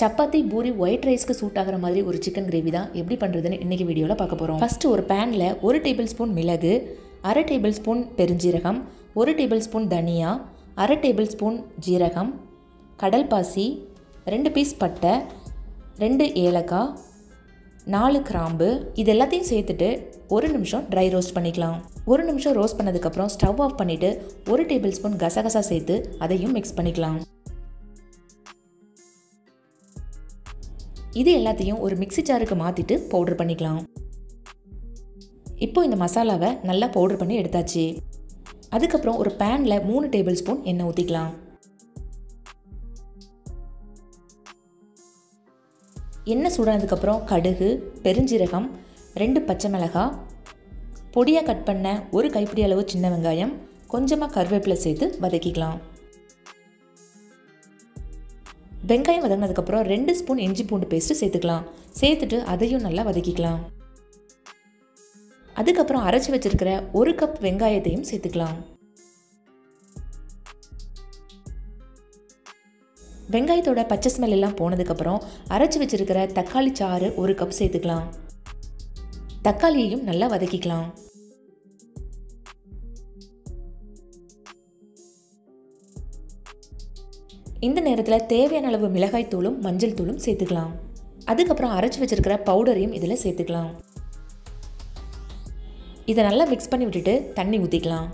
chapati puri white ரைஸ்க்கு suit ஆகிற மாதிரி ஒரு சிக்கன் கிரேவி தான் எப்படி பண்ணுறதுன்னு இன்றைக்கி வீடியோவில் பார்க்க போகிறோம் ஃபஸ்ட்டு ஒரு பேனில் ஒரு டேபிள் ஸ்பூன் மிளகு அரை டேபிள் ஸ்பூன் பெருஞ்சீரகம் ஒரு டேபிள் ஸ்பூன் தனியா அரை டேபிள் ஸ்பூன் ஜீரகம் கடல் பாசி ரெண்டு பீஸ் பட்டை ரெண்டு ஏலக்காய் நாலு கிராம்பு இது எல்லாத்தையும் சேர்த்துட்டு ஒரு நிமிஷம் ட்ரை ரோஸ்ட் பண்ணிக்கலாம் ஒரு நிமிஷம் ரோஸ்ட் பண்ணதுக்கப்புறம் ஸ்டவ் ஆஃப் பண்ணிவிட்டு ஒரு டேபிள் ஸ்பூன் கசகசா சேர்த்து அதையும் மிக்ஸ் பண்ணிக்கலாம் இது எல்லாத்தையும் ஒரு மிக்ஸி ஜாருக்கு மாற்றிட்டு பவுடர் பண்ணிக்கலாம் இப்போ இந்த மசாலாவை நல்லா பவுடர் பண்ணி எடுத்தாச்சு அதுக்கப்புறம் ஒரு பேனில் மூணு டேபிள் ஸ்பூன் எண்ணெய் ஊற்றிக்கலாம் எண்ணெய் சூடானதுக்கப்புறம் கடுகு பெருஞ்சீரகம் ரெண்டு பச்சை மிளகாய் பொடியாக கட் பண்ண ஒரு கைப்பிடி அளவு சின்ன வெங்காயம் கொஞ்சமாக கருவேப்பிலை சேர்த்து வதக்கிக்கலாம் வெங்காயம் வதங்கினதுக்கப்புறம் ரெண்டு ஸ்பூன் இஞ்சி பூண்டு பேஸ்ட்டு சேர்த்துக்கலாம் சேர்த்துட்டு அதையும் நல்லா வதக்கிக்கலாம் அதுக்கப்புறம் அரைச்சி வச்சிருக்கிற ஒரு கப் வெங்காயத்தையும் சேர்த்துக்கலாம் வெங்காயத்தோட பச்சை ஸ்மெல் எல்லாம் போனதுக்கப்புறம் அரைச்சி வச்சிருக்கிற தக்காளி சாறு ஒரு கப் சேர்த்துக்கலாம் தக்காளியையும் நல்லா வதக்கிக்கலாம் இந்த நேரத்தில் தேவையான அளவு மிளகாய் தூளும் மஞ்சள் தூளும் சேர்த்துக்கலாம் அதுக்கப்புறம் அரைச்சி வச்சிருக்கிற பவுடரையும் இதில் சேர்த்துக்கலாம் இதை நல்லா மிக்ஸ் பண்ணி விட்டுட்டு தண்ணி ஊற்றிக்கலாம்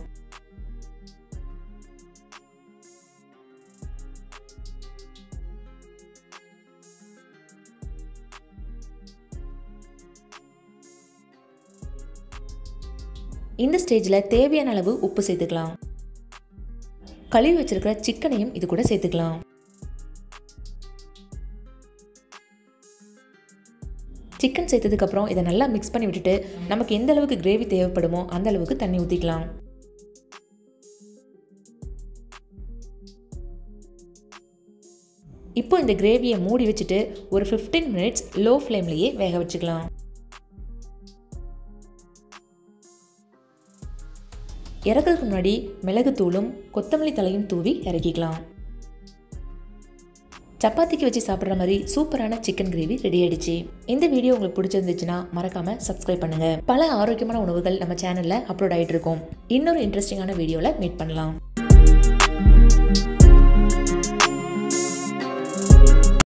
இந்த ஸ்டேஜில் தேவையான அளவு உப்பு சேர்த்துக்கலாம் கழுவி வச்சிருக்கிற சிக்கனையும் இது கூட சேர்த்துக்கலாம் சிக்கன் சேர்த்ததுக்கப்புறம் இதை நல்லா மிக்ஸ் பண்ணி விட்டுட்டு நமக்கு எந்த அளவுக்கு கிரேவி தேவைப்படுமோ அந்த அளவுக்கு தண்ணி ஊற்றிக்கலாம் இப்போ இந்த கிரேவியை மூடி வச்சுட்டு ஒரு ஃபிஃப்டீன் மினிட்ஸ் லோ ஃப்ளேம்லேயே வேக வச்சுக்கலாம் இறக்கிறதுக்கு முன்னாடி மிளகுத்தூளும் கொத்தமல்லி தலையும் தூவி இறக்கிக்கலாம் சப்பாத்திக்கு வச்சு சாப்பிட்ற மாதிரி சூப்பரான சிக்கன் கிரேவி ரெடி ஆயிடுச்சு இந்த வீடியோ உங்களுக்கு பிடிச்சிருந்துச்சுன்னா மறக்காம சப்ஸ்கிரைப் பண்ணுங்க பல ஆரோக்கியமான உணவுகள் நம்ம சேனல்ல அப்லோட் ஆயிட்டு இருக்கும் இன்னொரு இன்ட்ரெஸ்டிங்கான வீடியோவில் மீட் பண்ணலாம்